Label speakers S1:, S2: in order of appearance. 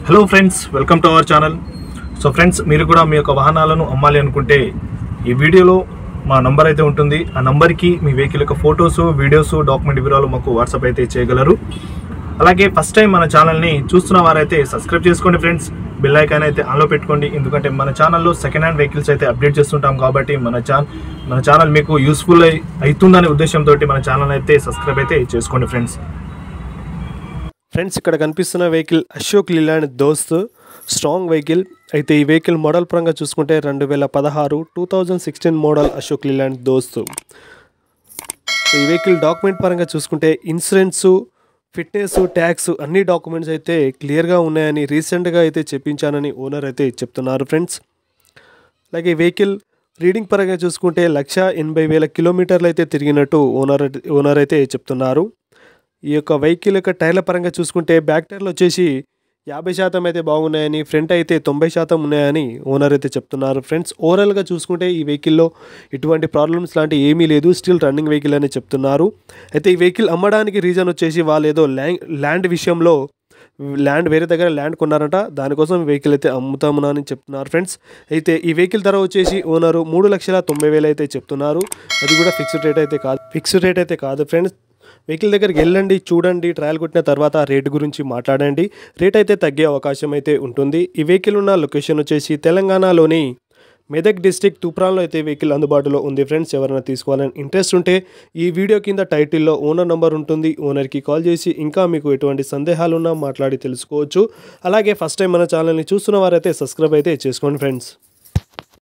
S1: hello friends welcome to our channel so friends మీరు కూడా మీ యొక్క వాహనాలను అమ్మాలి అనుకుంటే ఈ వీడియోలో మా నంబర్ అయితే ఉంటుంది ఆ నంబర్కి మీ వెహికల్ యొక్క ఫొటోస్ వీడియోస్ డాక్యుమెంట్ వివరాలు మాకు వాట్సాప్ అయితే చేయగలరు అలాగే ఫస్ట్ టైం మన ఛానల్ని చూస్తున్న వారైతే సబ్స్క్రైబ్ చేసుకోండి ఫ్రెండ్స్ బెల్ ఐకాన్ అయితే ఆన్లో పెట్టుకోండి ఎందుకంటే మన ఛానల్లో సెకండ్ హ్యాండ్ వెహికల్స్ అయితే అప్డేట్ చేస్తుంటాం కాబట్టి మన ఛానల్ మన ఛానల్ మీకు యూస్ఫుల్ అవుతుందనే ఉద్దేశంతో మన ఛానల్ అయితే సబ్స్క్రైబ్ అయితే చేసుకోండి ఫ్రెండ్స్
S2: ఫ్రెండ్స్ ఇక్కడ కనిపిస్తున్న vehicle Ashok Leyland Dost strong vehicle అయితే ఈ వెహికల్ మోడల్ పరంగా చూసుకుంటే రెండు వేల పదహారు two thousand sixteen model Ashok Leyland Dost ఈ వెహికల్ డాక్యుమెంట్ పరంగా చూసుకుంటే ఇన్సూరెన్స్ ఫిట్నెస్ ట్యాక్స్ అన్ని డాక్యుమెంట్స్ అయితే క్లియర్గా ఉన్నాయని రీసెంట్గా అయితే చెప్పించానని ఓనర్ అయితే చెప్తున్నారు ఫ్రెండ్స్ అలాగే వెహికల్ రీడింగ్ పరంగా చూసుకుంటే లక్ష ఎనభై వేల కిలోమీటర్లు అయితే తిరిగినట్టు ఓనర్ ఓనర్ అయితే చెప్తున్నారు ఈ యొక్క వెహికల్ యొక్క టైర్ల పరంగా చూసుకుంటే బ్యాక్ టైర్లు వచ్చేసి యాభై శాతం అయితే బాగున్నాయని ఫ్రంట్ అయితే తొంభై శాతం ఉన్నాయని ఓనర్ అయితే చెప్తున్నారు ఫ్రెండ్స్ ఓవరాల్గా చూసుకుంటే ఈ వెహికల్లో ఎటువంటి ప్రాబ్లమ్స్ లాంటి ఏమీ లేదు స్టిల్ రన్నింగ్ వెహికల్ అని చెప్తున్నారు అయితే ఈ వెహికల్ అమ్మడానికి రీజన్ వచ్చేసి వాళ్ళు ఏదో ల్యాండ్ ల్యాండ్ విషయంలో ల్యాండ్ వేరే దగ్గర ల్యాండ్ కొన్నారంట దానికోసం ఈ వెహికల్ అయితే అమ్ముతామని అని చెప్తున్నారు ఫ్రెండ్స్ అయితే ఈ వెహికల్ ధర వచ్చేసి ఓనరు మూడు లక్షల తొంభై వేలు అయితే చెప్తున్నారు అది కూడా ఫిక్స్డ్ రేట్ అయితే కాదు ఫిక్స్డ్ రేట్ అయితే కాదు ఫ్రెండ్స్ వెహికల్ దగ్గరికి వెళ్ళండి చూడండి ట్రయల్ కొట్టిన తర్వాత రేట్ గురించి మాట్లాడండి రేట్ అయితే తగ్గే అవకాశం అయితే ఉంటుంది ఈ వెహికల్ ఉన్న లొకేషన్ వచ్చేసి తెలంగాణలోని మెదక్ డిస్టిక్ తూప్రాన్లో అయితే వెహికల్ అందుబాటులో ఉంది ఫ్రెండ్స్ ఎవరైనా తీసుకోవాలని ఇంట్రెస్ట్ ఉంటే ఈ వీడియో కింద టైటిల్లో ఓనర్ నంబర్ ఉంటుంది ఓనర్కి కాల్ చేసి ఇంకా మీకు ఎటువంటి సందేహాలు ఉన్నా మాట్లాడి తెలుసుకోవచ్చు అలాగే ఫస్ట్ టైం మన ఛానల్ని చూస్తున్న వారైతే సబ్స్క్రైబ్ అయితే చేసుకోండి ఫ్రెండ్స్